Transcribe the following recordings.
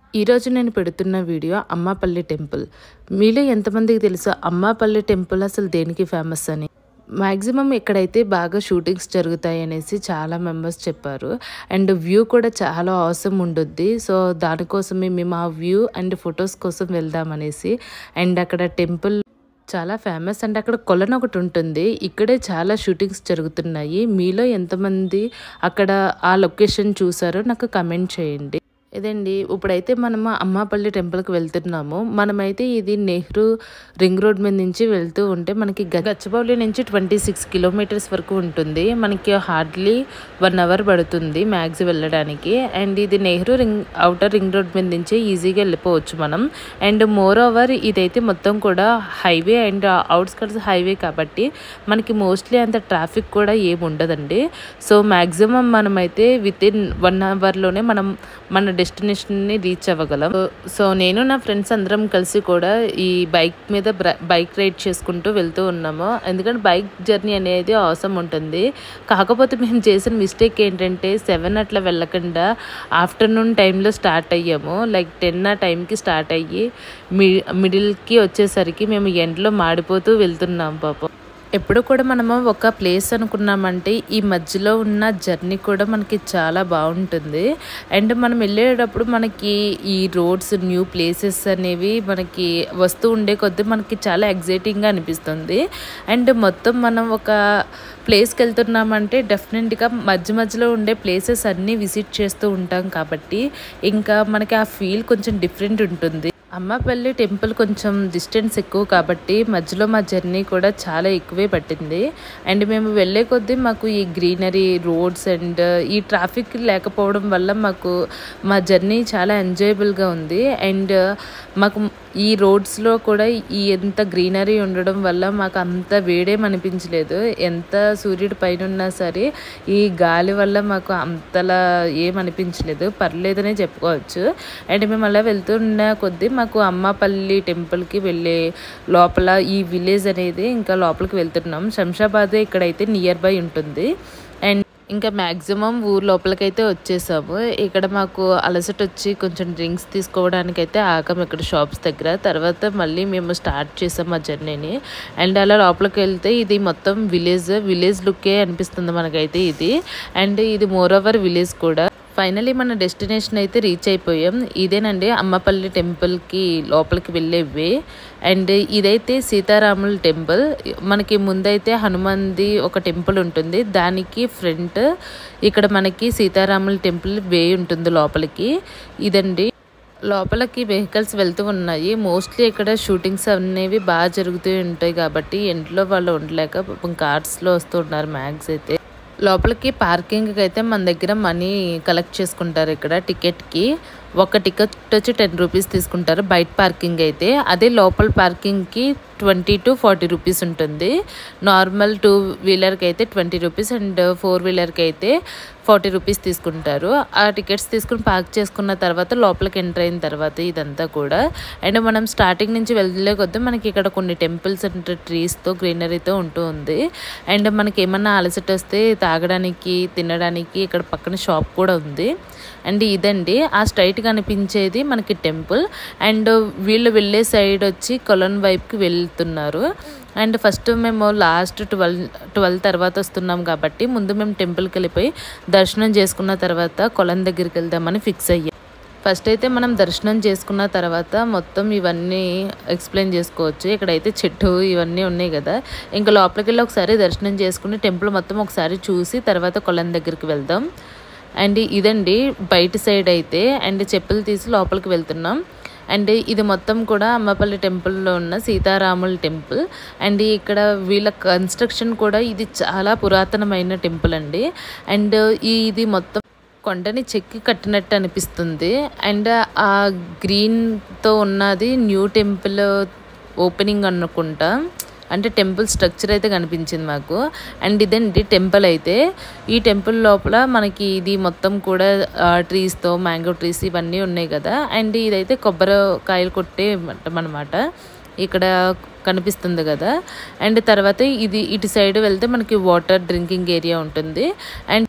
ఈరోజు నేను పెడుతున్న వీడియో అమ్మాపల్లి టెంపుల్ మీలో ఎంతమందికి తెలుసు అమ్మాపల్లి టెంపుల్ అసలు దేనికి ఫేమస్ అని మ్యాక్సిమం ఇక్కడైతే బాగా షూటింగ్స్ జరుగుతాయి అనేసి చాలా మెంబర్స్ చెప్పారు అండ్ వ్యూ కూడా చాలా అవసరం ఉండుద్ది సో దానికోసమే మేము ఆ వ్యూ అండ్ ఫొటోస్ కోసం వెళ్దామనేసి అండ్ అక్కడ టెంపుల్ చాలా ఫేమస్ అండ్ అక్కడ కొలను ఒకటి ఉంటుంది ఇక్కడే చాలా షూటింగ్స్ జరుగుతున్నాయి మీలో ఎంతమంది అక్కడ ఆ లొకేషన్ చూసారో నాకు కమెంట్ చేయండి ఇదండి ఇప్పుడైతే మనము అమ్మాపల్లి టెంపుల్కి వెళ్తున్నాము మనమైతే ఇది నెహ్రూ రింగ్ రోడ్ మీద నుంచి వెళ్తూ ఉంటే మనకి గ- గచ్చిబౌలి నుంచి ట్వంటీ సిక్స్ కిలోమీటర్స్ వరకు ఉంటుంది మనకి హార్డ్లీ వన్ అవర్ పడుతుంది మ్యాక్స్ వెళ్ళడానికి అండ్ ఇది Nehru ring outer ring road మీద నుంచి ఈజీగా వెళ్ళిపోవచ్చు మనం అండ్ మోర్ ఓవర్ ఇదైతే మొత్తం కూడా హైవే అండ్ అవుట్స్కట్స్ హైవే కాబట్టి మనకి మోస్ట్లీ అంత ట్రాఫిక్ కూడా ఏమి ఉండదండి సో మ్యాక్సిమం మనమైతే విత్ ఇన్ వన్ అవర్లోనే మనం మన డెస్టినేషన్ని రీచ్ అవ్వగలం సో- సో నేను నా ఫ్రెండ్స్ అందరం కలిసి కూడా ఈ బైక్ మీద బ్ర- బైక్ రైడ్ చేసుకుంటూ వెళ్తూ ఉన్నాము ఎందుకంటే బైక్ జర్నీ అనేది అవసరం ఉంటుంది కాకపోతే మేము చేసిన మిస్టేక్ ఏంటంటే సెవెన్ అట్లా వెళ్ళకుండా ఆఫ్టర్నూన్ టైంలో స్టార్ట్ అయ్యాము లైక్ టెన్ ఆ టైంకి స్టార్ట్ అయ్యి మీ మిడిల్కి వచ్చేసరికి మేము ఎండలో మాడిపోతూ వెళ్తున్నాం పాపం ఎప్పుడు కూడా మనము ఒక ప్లేస్ అనుకున్నామంటే ఈ మధ్యలో ఉన్న జర్నీ కూడా మనకి చాలా బాగుంటుంది అండ్ మనం వెళ్ళేటప్పుడు మనకి ఈ రోడ్స్ న్యూ ప్లేసెస్ అనేవి మనకి వస్తూ ఉండే కొద్దీ మనకి చాలా ఎగ్జైటింగ్గా అనిపిస్తుంది అండ్ మొత్తం మనం ఒక ప్లేస్కి వెళ్తున్నామంటే డెఫినెట్గా మధ్య మధ్యలో ఉండే ప్లేసెస్ అన్నీ విజిట్ చేస్తూ ఉంటాం కాబట్టి ఇంకా మనకి ఆ ఫీల్ కొంచెం డిఫరెంట్ ఉంటుంది అమ్మపల్లి టెంపుల్ కొంచెం డిస్టెన్స్ ఎక్కువ కాబట్టి మధ్యలో మా జర్నీ కూడా చాలా ఎక్కువే పట్టింది అండ్ మేము వెళ్ళే కొద్దీ మాకు ఈ గ్రీనరీ రోడ్స్ అండ్ ఈ ట్రాఫిక్ లేకపోవడం వల్ల మాకు మా జర్నీ చాలా ఎంజాయబుల్గా ఉంది అండ్ మాకు ఈ రోడ్స్లో కూడా ఈ ఎంత గ్రీనరీ ఉండడం వల్ల మాకు అంత వేడేం అనిపించలేదు ఎంత సూర్యుడి పైన ఉన్నా సరే ఈ గాలి వల్ల మాకు అంతలా ఏం అనిపించలేదు పర్లేదనే చెప్పుకోవచ్చు అండ్ మేము అలా వెళ్తున్న కొద్దీ మాకు అమ్మపల్లి టెంపుల్కి వెళ్ళే లోపల ఈ విలేజ్ అనేది ఇంకా లోపలికి వెళ్తున్నాం శంషాబాద్ ఇక్కడైతే నియర్ బై ఉంటుంది అండ్ ఇంకా మ్యాక్సిమం ఊరు లోపలికైతే వచ్చేసాము ఇక్కడ మాకు అలసట వచ్చి కొంచెం డ్రింక్స్ తీసుకోవడానికి అయితే ఆగం ఇక్కడ షాప్స్ దగ్గర తర్వాత మళ్ళీ మేము స్టార్ట్ చేసాం ఆ జర్నీని అండ్ అలా లోపలికి వెళ్తే ఇది మొత్తం విలేజ్ విలేజ్ లుక్కే అనిపిస్తుంది మనకైతే ఇది అండ్ ఇది మోర్ ఓవర్ విలేజ్ కూడా ఫైనలీ మన డెస్టినేషన్ అయితే రీచ్ అయిపోయాం ఇదేనండి అమ్మపల్లి టెంపుల్కి లోపలికి వెళ్ళే వే అండ్ ఇదైతే సీతారాముల టెంపుల్ మనకి ముందైతే హనుమంది ఒక టెంపుల్ ఉంటుంది దానికి ఫ్రంట్ ఇక్కడ మనకి సీతారాముల టెంపుల్ వే ఉంటుంది లోపలికి ఇదండి లోపలికి వెహికల్స్ వెళ్తూ ఉన్నాయి మోస్ట్లీ ఇక్కడ షూటింగ్స్ అనేవి బాగా జరుగుతూ ఉంటాయి కాబట్టి ఇంట్లో వాళ్ళు ఉండలేక పాపం కార్స్లో వస్తూ ఉన్నారు మ్యాక్స్ అయితే లోపలికి పార్కింగ్కి అయితే మన దగ్గర మనీ కలెక్ట్ చేసుకుంటారు ఇక్కడ టికెట్కి ఒక టికెట్ వచ్చి టెన్ రూపీస్ తీసుకుంటారు బయట పార్కింగ్ అయితే అదే లోపల పార్కింగ్కి ట్వంటీ టు ఫార్టీ రూపీస్ ఉంటుంది నార్మల్ టూ వీలర్కి అయితే ట్వంటీ రూపీస్ అండ్ ఫోర్ వీలర్కి అయితే ఫార్టీ రూపీస్ తీసుకుంటారు ఆ టికెట్స్ తీసుకుని పార్క్ చేసుకున్న తర్వాత లోపలికి ఎంటర్ అయిన తర్వాత ఇదంతా కూడా అండ్ మనం స్టార్టింగ్ నుంచి వెళ్ళే కొద్దీ మనకి ఇక్కడ కొన్ని టెంపుల్స్ అండ్ ట్రీస్తో గ్రీనరీతో ఉంటూ ఉంది అండ్ మనకి ఏమన్నా అలసట వస్తే తాగడానికి తినడానికి ఇక్కడ పక్కన షాప్ కూడా ఉంది అండ్ ఇదండి ఆ స్ట్రైట్ కనిపించేది మనకి టెంపుల్ అండ్ వీళ్ళు వెళ్ళే సైడ్ వచ్చి కొలన్ వైపుకి వెళ్తున్నారు అండ్ ఫస్ట్ మేము లాస్ట్ ట్వెల్వ్ ట్వెల్వ్ తర్వాత వస్తున్నాం కాబట్టి ముందు మేము టెంపుల్కి వెళ్ళిపోయి దర్శనం చేసుకున్న తర్వాత కొలం దగ్గరికి వెళ్దామని ఫిక్స్ అయ్యాం ఫస్ట్ అయితే మనం దర్శనం చేసుకున్న తర్వాత మొత్తం ఇవన్నీ ఎక్స్ప్లెయిన్ చేసుకోవచ్చు ఇక్కడైతే చెట్టు ఇవన్నీ ఉన్నాయి కదా ఇంకా లోపలికి వెళ్ళి ఒకసారి దర్శనం చేసుకుని టెంపుల్ మొత్తం ఒకసారి చూసి తర్వాత కొలం దగ్గరికి వెళ్దాం అండ్ ఇదండి బయట సైడ్ అయితే అండ్ చెప్పులు తీసి లోపలికి వెళ్తున్నాం అండ్ ఇది మొత్తం కూడా అమ్మపల్లి టెంపుల్లో ఉన్న సీతారాముల టెంపుల్ అండ్ ఇక్కడ వీళ్ళ కన్స్ట్రక్షన్ కూడా ఇది చాలా పురాతనమైన టెంపుల్ అండి అండ్ ఇది మొత్తం కొండని చెక్కి కట్టినట్టు అనిపిస్తుంది అండ్ ఆ గ్రీన్తో ఉన్నది న్యూ టెంపుల్ ఓపెనింగ్ అనుకుంటా అంటే టెంపుల్ స్ట్రక్చర్ అయితే కనిపించింది మాకు అండ్ ఇదండి టెంపుల్ అయితే ఈ టెంపుల్ లోపల మనకి ఇది మొత్తం కూడా ట్రీస్తో మ్యాంగో ట్రీస్ ఇవన్నీ ఉన్నాయి కదా అండ్ ఇదైతే కొబ్బరికాయలు కొట్టే మఠం అనమాట ఇక్కడ కనిపిస్తుంది కదా అండ్ తర్వాత ఇది ఇటు సైడ్ వెళ్తే మనకి వాటర్ డ్రింకింగ్ ఏరియా ఉంటుంది అండ్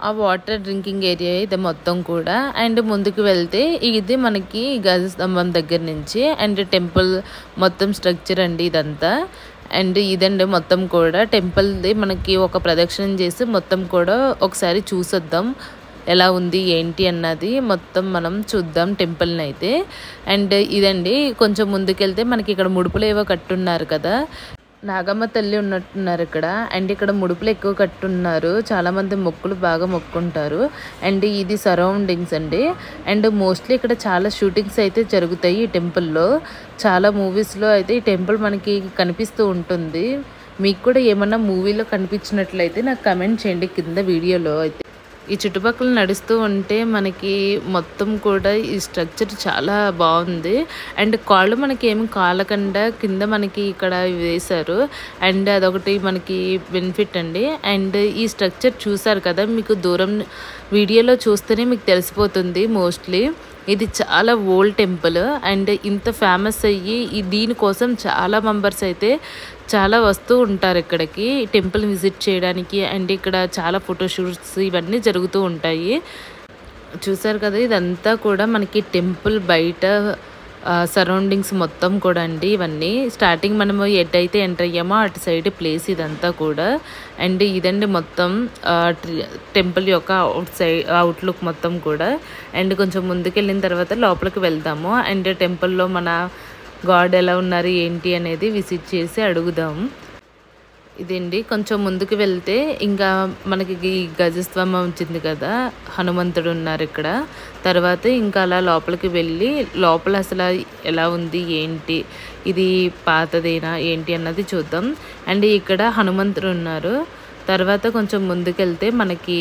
ఆ వాటర్ డ్రింకింగ్ ఏరియా ఇది మొత్తం కూడా అండ్ ముందుకు వెళ్తే ఇది మనకి గజ స్తంభం దగ్గర నుంచి అండ్ టెంపుల్ మొత్తం స్ట్రక్చర్ అండి ఇదంతా అండ్ ఇదండి మొత్తం కూడా టెంపుల్ది మనకి ఒక ప్రదక్షిణం చేసి మొత్తం కూడా ఒకసారి చూసొద్దాం ఎలా ఉంది ఏంటి అన్నది మొత్తం మనం చూద్దాం టెంపుల్ని అయితే అండ్ ఇదండి కొంచెం ముందుకెళ్తే మనకి ఇక్కడ ముడుపులు ఏవో కట్టున్నారు కదా నాగమ్మ తల్లి ఉన్నట్టున్నారు ఇక్కడ అండ్ ఇక్కడ ముడుపులు ఎక్కువ కట్టున్నారు చాలా మంది మొక్కులు బాగా మొక్కుంటారు అండ్ ఇది సరౌండింగ్స్ అండి అండ్ మోస్ట్లీ ఇక్కడ చాలా షూటింగ్స్ అయితే జరుగుతాయి ఈ టెంపుల్లో చాలా మూవీస్లో అయితే ఈ టెంపుల్ మనకి కనిపిస్తూ ఉంటుంది మీకు కూడా ఏమన్నా మూవీలో కనిపించినట్లయితే నాకు కమెంట్ చేయండి కింద వీడియోలో అయితే ఈ చుట్టుపక్కల నడుస్తూ ఉంటే మనకి మొత్తం కూడా ఈ స్ట్రక్చర్ చాలా బాగుంది అండ్ కాళ్ళు మనకి ఏమి కాలకుండా కింద మనకి ఇక్కడ వేశారు అండ్ అదొకటి మనకి బెనిఫిట్ అండి అండ్ ఈ స్ట్రక్చర్ చూసారు కదా మీకు దూరం వీడియోలో చూస్తేనే మీకు తెలిసిపోతుంది మోస్ట్లీ ఇది చాలా ఓల్డ్ టెంపుల్ అండ్ ఇంత ఫేమస్ అయ్యి ఈ దీనికోసం చాలా మెంబర్స్ అయితే చాలా వస్తూ ఉంటారు ఇక్కడికి టెంపుల్ విజిట్ చేయడానికి అండ్ ఇక్కడ చాలా ఫోటోషూట్స్ ఇవన్నీ జరుగుతూ ఉంటాయి చూసారు కదా ఇదంతా కూడా మనకి టెంపుల్ బయట సరౌండింగ్స్ మొత్తం కూడా అండి ఇవన్నీ స్టార్టింగ్ మనము ఎటైతే ఎంటర్ అయ్యామో అటు సైడ్ ప్లేస్ ఇదంతా కూడా అండ్ ఇదండి మొత్తం టెంపుల్ యొక్క అవుట్ సైడ్ అవుట్లుక్ మొత్తం కూడా అండ్ కొంచెం ముందుకెళ్ళిన తర్వాత లోపలికి వెళ్దాము అండ్ టెంపుల్లో మన గాడ్ ఎలా ఉన్నారు ఏంటి అనేది విజిట్ చేసి అడుగుదాం ఇదండి కొంచెం ముందుకు వెళ్తే ఇంకా మనకి ఈ గజస్తంభం వచ్చింది కదా హనుమంతుడు ఉన్నారు ఇక్కడ తర్వాత ఇంకా అలా లోపలికి వెళ్ళి లోపల అసలు ఎలా ఉంది ఏంటి ఇది పాతదేనా ఏంటి అన్నది చూద్దాం అండ్ ఇక్కడ హనుమంతుడు ఉన్నారు తర్వాత కొంచెం ముందుకెళ్తే మనకి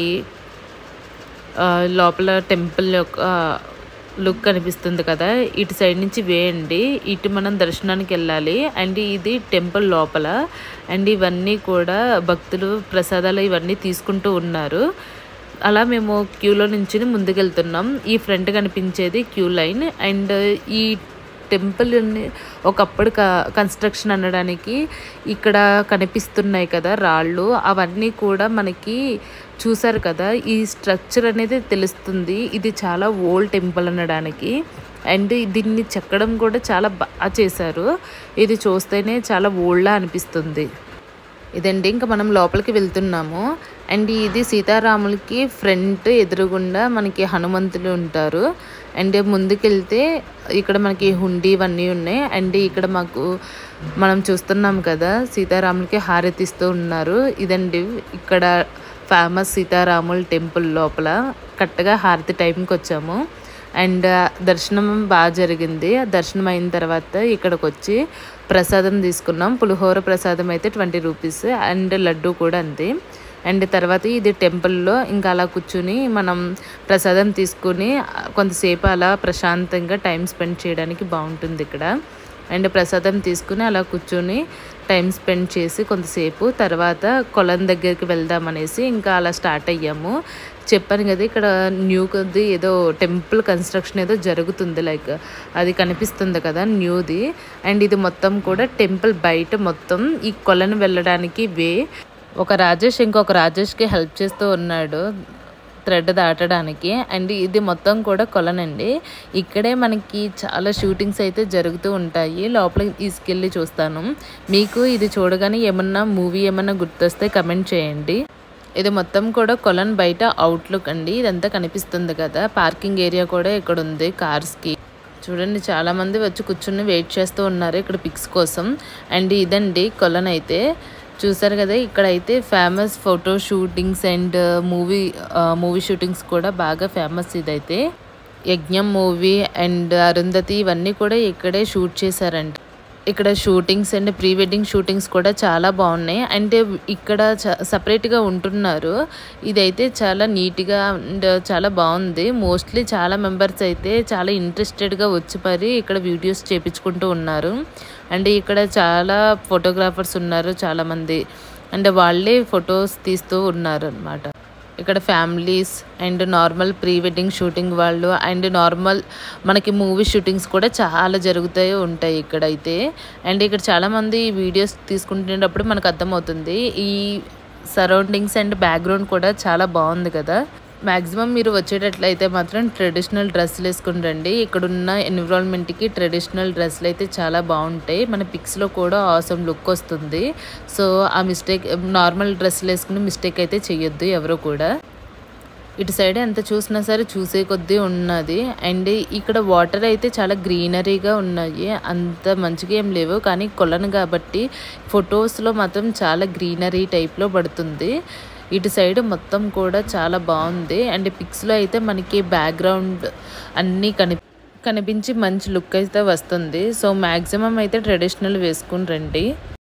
లోపల టెంపుల్ యొక్క లుక్ కనిపిస్తుంది కదా ఇటు సైడ్ నుంచి వేయండి ఇటు మనం దర్శనానికి వెళ్ళాలి అండ్ ఇది టెంపుల్ లోపల అండ్ ఇవన్నీ కూడా భక్తులు ప్రసాదాలు ఇవన్నీ తీసుకుంటూ ఉన్నారు అలా మేము క్యూలో నుంచి ముందుకెళ్తున్నాం ఈ ఫ్రంట్ కనిపించేది క్యూ లైన్ అండ్ ఈ టెంపుల్ ఒకప్పుడు కన్స్ట్రక్షన్ అనడానికి ఇక్కడ కనిపిస్తున్నాయి కదా రాళ్ళు అవన్నీ కూడా మనకి చూసారు కదా ఈ స్ట్రక్చర్ అనేది తెలుస్తుంది ఇది చాలా ఓల్డ్ టెంపుల్ అనడానికి అండ్ దీన్ని చెక్కడం కూడా చాలా బాగా చేశారు ఇది చూస్తేనే చాలా ఓల్డ్లా అనిపిస్తుంది ఇదండి ఇంకా మనం లోపలికి వెళ్తున్నాము అండ్ ఇది సీతారాములకి ఫ్రంట్ ఎదురుగుండా మనకి హనుమంతులు ఉంటారు అండ్ ముందుకెళ్తే ఇక్కడ మనకి హుండీ ఇవన్నీ ఉన్నాయి అండ్ ఇక్కడ మాకు మనం చూస్తున్నాం కదా సీతారాములకి హారతిస్తూ ఉన్నారు ఇదండి ఇక్కడ ఫేమస్ సీతారాముల టెంపుల్ లోపల కరెక్ట్గా హారతి టైంకి వచ్చాము అండ్ దర్శనం బాగా జరిగింది దర్శనం అయిన తర్వాత ఇక్కడికి వచ్చి ప్రసాదం తీసుకున్నాం పులిహోర ప్రసాదం అయితే ట్వంటీ రూపీస్ అండ్ లడ్డు కూడా అంతే అండ్ తర్వాత ఇది టెంపుల్లో ఇంకా అలా కూర్చుని మనం ప్రసాదం తీసుకుని కొంతసేపు అలా ప్రశాంతంగా టైం స్పెండ్ చేయడానికి బాగుంటుంది ఇక్కడ అండ్ ప్రసాదం తీసుకుని అలా కూర్చొని టైం స్పెండ్ చేసి కొంతసేపు తర్వాత కొలం దగ్గరికి వెళ్దామనేసి ఇంకా అలా స్టార్ట్ అయ్యాము చెప్పాను కదా ఇక్కడ న్యూ కొద్ది ఏదో టెంపుల్ కన్స్ట్రక్షన్ ఏదో జరుగుతుంది లైక్ అది కనిపిస్తుంది కదా న్యూది అండ్ ఇది మొత్తం కూడా టెంపుల్ బయట మొత్తం ఈ కొలను వెళ్ళడానికి వే ఒక రాజేష్ ఇంకొక రాజేష్కి హెల్ప్ చేస్తూ ఉన్నాడు థ్రెడ్ దాటడానికి అండ్ ఇది మొత్తం కూడా కొలనండి ఇక్కడే మనకి చాలా షూటింగ్స్ అయితే జరుగుతూ ఉంటాయి లోపలికి తీసుకెళ్ళి చూస్తాను మీకు ఇది చూడగానే ఏమన్నా మూవీ ఏమన్నా గుర్తొస్తే కమెంట్ చేయండి ఇది మొత్తం కూడా కొలన్ బయట అవుట్లుక్ అండి ఇదంతా కనిపిస్తుంది కదా పార్కింగ్ ఏరియా కూడా ఇక్కడ ఉంది కార్స్కి చూడండి చాలా మంది వచ్చి కూర్చుని వెయిట్ చేస్తూ ఉన్నారు ఇక్కడ పిక్స్ కోసం అండ్ ఇదండి కొలన్ అయితే చూసారు కదా ఇక్కడైతే famous photo shootings and movie movie shootings కూడా బాగా ఫేమస్ ఇదైతే యజ్ఞం మూవీ అండ్ అరుంధతి ఇవన్నీ కూడా ఇక్కడే షూట్ చేశారంట ఇక్కడ shootings and pre wedding shootings కూడా చాలా బాగున్నాయి అంటే ఇక్కడ సపరేట్గా ఉంటున్నారు ఇదైతే చాలా నీట్గా అండ్ చాలా బాగుంది మోస్ట్లీ చాలా మెంబర్స్ అయితే చాలా ఇంట్రెస్టెడ్గా వచ్చి మరి ఇక్కడ వీడియోస్ చేపించుకుంటూ ఉన్నారు అండ్ ఇక్కడ చాలా ఫోటోగ్రాఫర్స్ ఉన్నారు చాలామంది అండ్ వాళ్ళే ఫొటోస్ తీస్తూ ఉన్నారు అనమాట ఇక్కడ families and normal pre wedding shooting వాళ్ళు అండ్ నార్మల్ మనకి మూవీ షూటింగ్స్ కూడా చాలా జరుగుతాయి ఉంటాయి ఇక్కడైతే అండ్ ఇక్కడ చాలామంది వీడియోస్ తీసుకుంటున్నప్పుడు మనకు అర్థమవుతుంది ఈ సరౌండింగ్స్ అండ్ బ్యాక్గ్రౌండ్ కూడా చాలా బాగుంది కదా మ్యాక్సిమం మీరు వచ్చేటట్లయితే మాత్రం ట్రెడిషనల్ డ్రెస్సులు వేసుకుని రండి ఇక్కడున్న ఎన్విరాన్మెంట్కి ట్రెడిషనల్ డ్రెస్సులు అయితే చాలా బాగుంటాయి మన పిక్స్లో కూడా ఆసమ్ లుక్ వస్తుంది సో ఆ మిస్టేక్ నార్మల్ డ్రెస్సులు వేసుకుని మిస్టేక్ అయితే చెయ్యొద్దు ఎవరు కూడా ఇటు సైడ్ ఎంత చూసినా సరే చూసే కొద్దీ ఉన్నది అండ్ ఇక్కడ వాటర్ అయితే చాలా గ్రీనరీగా ఉన్నాయి అంత మంచిగా ఏం లేవు కానీ కొలను కాబట్టి ఫొటోస్లో మాత్రం చాలా గ్రీనరీ టైప్లో పడుతుంది ఇటు సైడ్ మొత్తం కూడా చాలా బాగుంది అండ్ పిక్స్లో అయితే మనకి బ్యాక్గ్రౌండ్ అన్నీ కని కనిపించి మంచి లుక్ అయితే వస్తుంది సో మ్యాక్సిమం అయితే ట్రెడిషనల్ వేసుకుని రండి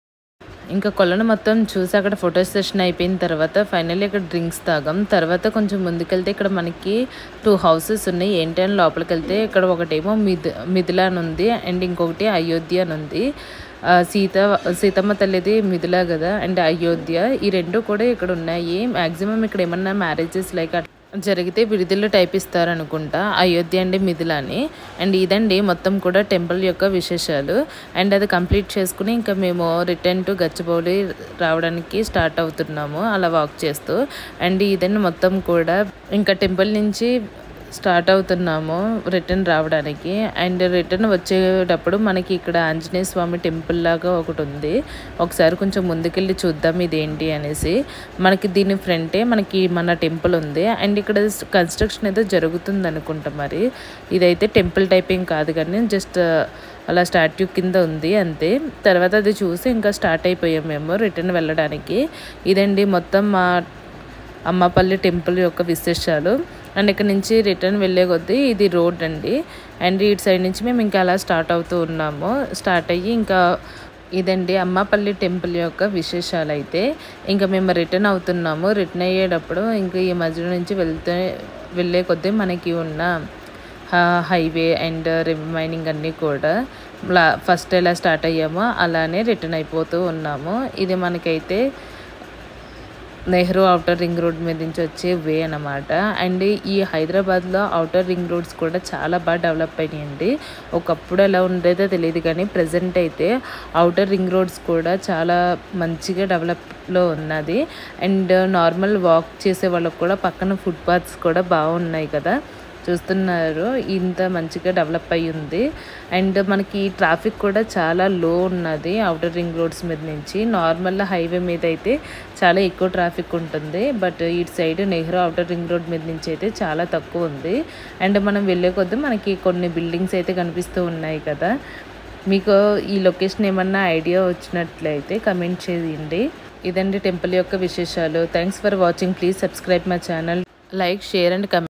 ఇంకా కొలను మొత్తం చూసి అక్కడ ఫోటో సెషన్ అయిపోయిన తర్వాత ఫైనల్లీ ఇక్కడ డ్రింక్స్ తాగాం తర్వాత కొంచెం ముందుకెళ్తే ఇక్కడ మనకి టూ హౌసెస్ ఉన్నాయి ఏంటి అని లోపలికి వెళ్తే ఇక్కడ ఒకటేమో మిథ్ మిథిలా అని ఉంది అండ్ ఇంకొకటి అయోధ్య అని ఉంది ఆ, సీత సీతమ్మ తల్లిది మిథిలా కదా అండ్ అయోధ్య ఈ రెండు కూడా ఇక్కడ ఉన్నాయి మ్యాక్సిమం ఇక్కడ ఏమన్నా మ్యారేజెస్ లైక్ జరిగితే విడుదల టైప్ ఇస్తారనుకుంటా అయోధ్య అండి మిథిలాని అండ్ ఇదండి మొత్తం కూడా టెంపుల్ యొక్క విశేషాలు అండ్ అది కంప్లీట్ చేసుకుని ఇంకా మేము రిటర్న్ టు గచ్చిబౌలి రావడానికి స్టార్ట్ అవుతున్నాము అలా వాక్ చేస్తూ అండ్ ఇదండి మొత్తం కూడా ఇంకా టెంపుల్ నుంచి స్టార్ట్ అవుతున్నాము రిటర్న్ రావడానికి అండ్ రిటర్న్ వచ్చేటప్పుడు మనకి ఇక్కడ ఆంజనేయ స్వామి టెంపుల్ లాగా ఒకటి ఉంది ఒకసారి కొంచెం ముందుకెళ్ళి చూద్దాం ఇదేంటి అనేసి మనకి దీని ఫ్రంటే మనకి మన టెంపుల్ ఉంది అండ్ ఇక్కడ కన్స్ట్రక్షన్ ఏదో జరుగుతుంది అనుకుంటా మరి ఇదైతే టెంపుల్ టైప్ ఏం కాదు కానీ జస్ట్ అలా స్టాట్యూ కింద ఉంది అంతే తర్వాత అది చూసి ఇంకా స్టార్ట్ అయిపోయాం మేము రిటర్న్ వెళ్ళడానికి ఇదండి మొత్తం మా అమ్మపల్లి టెంపుల్ యొక్క విశేషాలు అండ్ ఇక్కడ నుంచి రిటర్న్ వెళ్ళే కొద్దీ ఇది రోడ్ అండి అండ్ ఇటు సైడ్ నుంచి మేము ఇంకా అలా స్టార్ట్ అవుతూ ఉన్నాము స్టార్ట్ అయ్యి ఇంకా ఇదండి అమ్మపల్లి టెంపుల్ యొక్క విశేషాలు అయితే ఇంకా మేము రిటర్న్ అవుతున్నాము రిటర్న్ అయ్యేటప్పుడు ఇంకా ఈ మధ్య నుంచి వెళ్తే వెళ్ళే కొద్దీ మనకి ఉన్న హైవే అండ్ రిమైనింగ్ అన్నీ కూడా లా ఫస్ట్ ఎలా స్టార్ట్ అయ్యామో అలానే రిటర్న్ అయిపోతూ ఉన్నాము ఇది మనకైతే నెహ్రూ అవుటర్ రింగ్ రోడ్ మీద నుంచి వచ్చే వే అన్నమాట అండ్ ఈ హైదరాబాద్లో అవుటర్ రింగ్ రోడ్స్ కూడా చాలా బాగా డెవలప్ అయినాయండి ఒకప్పుడు ఎలా ఉండేదో తెలియదు కానీ ప్రజెంట్ అయితే అవుటర్ రింగ్ రోడ్స్ కూడా చాలా మంచిగా డెవలప్లో ఉన్నది అండ్ నార్మల్ వాక్ చేసే వాళ్ళకు కూడా పక్కన ఫుట్పాత్స్ కూడా బాగున్నాయి కదా చూస్తున్నారు ఇంత మంచిగా డెవలప్ అయ్యి ఉంది అండ్ మనకి ట్రాఫిక్ కూడా చాలా లో ఉన్నది అవుటర్ రింగ్ రోడ్స్ మీద నుంచి నార్మల్ హైవే మీద అయితే చాలా ఎక్కువ ట్రాఫిక్ ఉంటుంది బట్ ఇటు side Nehru outer ring road మీద నుంచి అయితే చాలా తక్కువ ఉంది అండ్ మనం వెళ్ళే కొద్దీ మనకి కొన్ని బిల్డింగ్స్ అయితే కనిపిస్తూ ఉన్నాయి కదా మీకు ఈ లొకేషన్ ఏమన్నా ఐడియా వచ్చినట్లయితే కమెంట్ చేయండి ఇదండి టెంపుల్ యొక్క విశేషాలు thanks for watching please subscribe my channel like share and comment